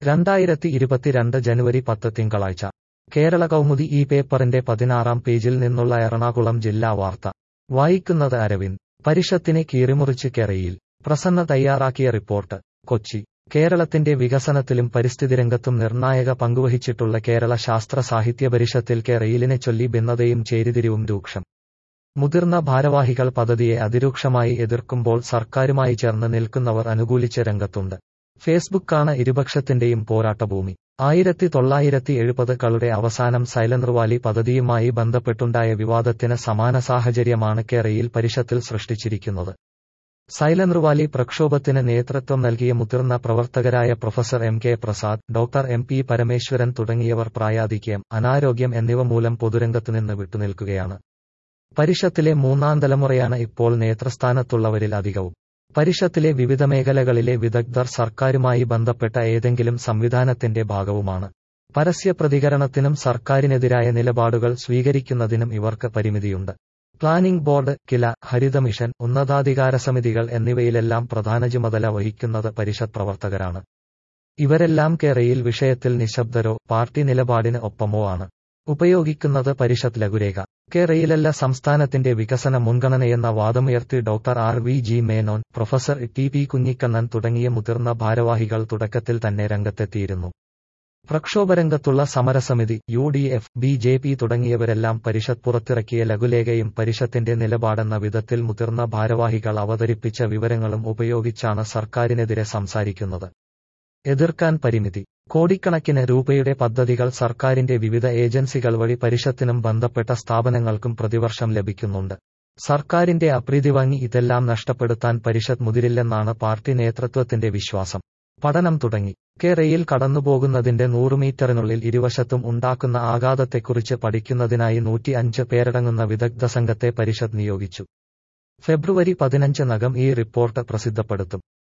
രണ്ടായിരത്തി ഇരുപത്തിരണ്ട് ജനുവരി പത്ത് തിങ്കളാഴ്ച കേരള കൗമുദി ഈ പേപ്പറിന്റെ പതിനാറാം പേജിൽ നിന്നുള്ള എറണാകുളം ജില്ലാ വാർത്ത വായിക്കുന്നത് അരവിന്ദ് പരിഷത്തിനെ കീറിമുറിച്ച് കേരയിൽ പ്രസന്ന തയ്യാറാക്കിയ റിപ്പോർട്ട് കൊച്ചി കേരളത്തിന്റെ വികസനത്തിലും പരിസ്ഥിതിരംഗത്തും നിർണായക പങ്കുവഹിച്ചിട്ടുള്ള കേരള ശാസ്ത്ര സാഹിത്യ പരിഷത്തിൽ കേരയിലിനെ ചൊല്ലി ഭിന്നതയും ചേരിതിരിവും രൂക്ഷം മുതിർന്ന ഭാരവാഹികൾ പദ്ധതിയെ അതിരൂക്ഷമായി എതിർക്കുമ്പോൾ സർക്കാരുമായി ചേർന്ന് നിൽക്കുന്നവർ അനുകൂലിച്ച രംഗത്തുണ്ട് ഫേസ്ബുക്കാണ് ഇരുപക്ഷത്തിന്റെയും പോരാട്ടഭൂമി ആയിരത്തി തൊള്ളായിരത്തി എഴുപതുകളുടെ അവസാനം സൈലന്റ് വാലി പദ്ധതിയുമായി ബന്ധപ്പെട്ടുണ്ടായ വിവാദത്തിന് സമാന സാഹചര്യമാണ് കേരയിൽ പരിഷത്തിൽ സൃഷ്ടിച്ചിരിക്കുന്നത് സൈലന്റ് വാലി പ്രക്ഷോഭത്തിന് നേതൃത്വം നൽകിയ മുതിർന്ന പ്രവർത്തകരായ professor M K Prasad doctor M P Parameswaran തുടങ്ങിയവർ പ്രായാധിക്യം അനാരോഗ്യം എന്നിവ മൂലം പൊതുരംഗത്തുനിന്ന് വിട്ടുനിൽക്കുകയാണ് പരിഷത്തിലെ മൂന്നാം തലമുറയാണ് ഇപ്പോൾ നേതൃസ്ഥാനത്തുള്ളവരിൽ അധികവും പരിഷത്തിലെ വിവിധ മേഖലകളിലെ വിദഗ്ധർ സർക്കാരുമായി ബന്ധപ്പെട്ട ഏതെങ്കിലും സംവിധാനത്തിന്റെ ഭാഗവുമാണ് പരസ്യ പ്രതികരണത്തിനും സർക്കാരിനെതിരായ നിലപാടുകൾ സ്വീകരിക്കുന്നതിനും ഇവർക്ക് പരിമിതിയുണ്ട് planning board KILA Haritha mission ഉന്നതാധികാര സമിതികൾ എന്നിവയിലെല്ലാം പ്രധാന ചുമതല വഹിക്കുന്നത് പരിഷത്ത് പ്രവർത്തകരാണ് ഇവരെല്ലാം കേരയിൽ വിഷയത്തിൽ നിശബ്ദരോ പാർട്ടി നിലപാടിന് ഒപ്പമോ ആണ് ഉപയോഗിക്കുന്നത് പരിഷത്ത് ലഘുരേഖ കേരയിലല്ല സംസ്ഥാനത്തിന്റെ വികസന മുൻഗണനയെന്ന വാദമുയർത്തി doctor R V G Menon professor T P Kunhikannan തുടങ്ങിയ മുതിർന്ന ഭാരവാഹികൾ തുടക്കത്തിൽ തന്നെ രംഗത്തെത്തിയിരുന്നു പ്രക്ഷോഭരംഗത്തുള്ള സമരസമിതി U D F B J P തുടങ്ങിയവരെല്ലാം പരിഷത്ത് പുറത്തിറക്കിയ ലഘുലേഖയും പരിഷത്തിന്റെ നിലപാടെന്ന വിധത്തിൽ മുതിർന്ന ഭാരവാഹികൾ അവതരിപ്പിച്ച വിവരങ്ങളും ഉപയോഗിച്ചാണ് സർക്കാരിനെതിരെ സംസാരിക്കുന്നത് എതിർക്കാൻ പരിമിതി കോടിക്കണക്കിന് രൂപയുടെ പദ്ധതികൾ സർക്കാരിന്റെ വിവിധ ഏജൻസികൾ വഴി പരിഷത്തിനും ബന്ധപ്പെട്ട സ്ഥാപനങ്ങൾക്കും പ്രതിവർഷം ലഭിക്കുന്നുണ്ട് സർക്കാരിന്റെ അപ്രീതി വാങ്ങി ഇതെല്ലാം നഷ്ടപ്പെടുത്താൻ പരിഷത്ത് മുതിരില്ലെന്നാണ് പാർട്ടി നേതൃത്വത്തിന്റെ വിശ്വാസം പഠനം തുടങ്ങി കേരയിൽ കടന്നുപോകുന്നതിന്റെ നൂറ് മീറ്ററിനുള്ളിൽ ഇരുവശത്തും ഉണ്ടാക്കുന്ന ആഘാതത്തെക്കുറിച്ച് പഠിക്കുന്നതിനായി നൂറ്റി അഞ്ച് പേരടങ്ങുന്ന വിദഗ്ധ സംഘത്തെ പരിഷത്ത് നിയോഗിച്ചു ഫെബ്രുവരി പതിനഞ്ചിനകം ഈ റിപ്പോർട്ട് പ്രസിദ്ധപ്പെടുത്തും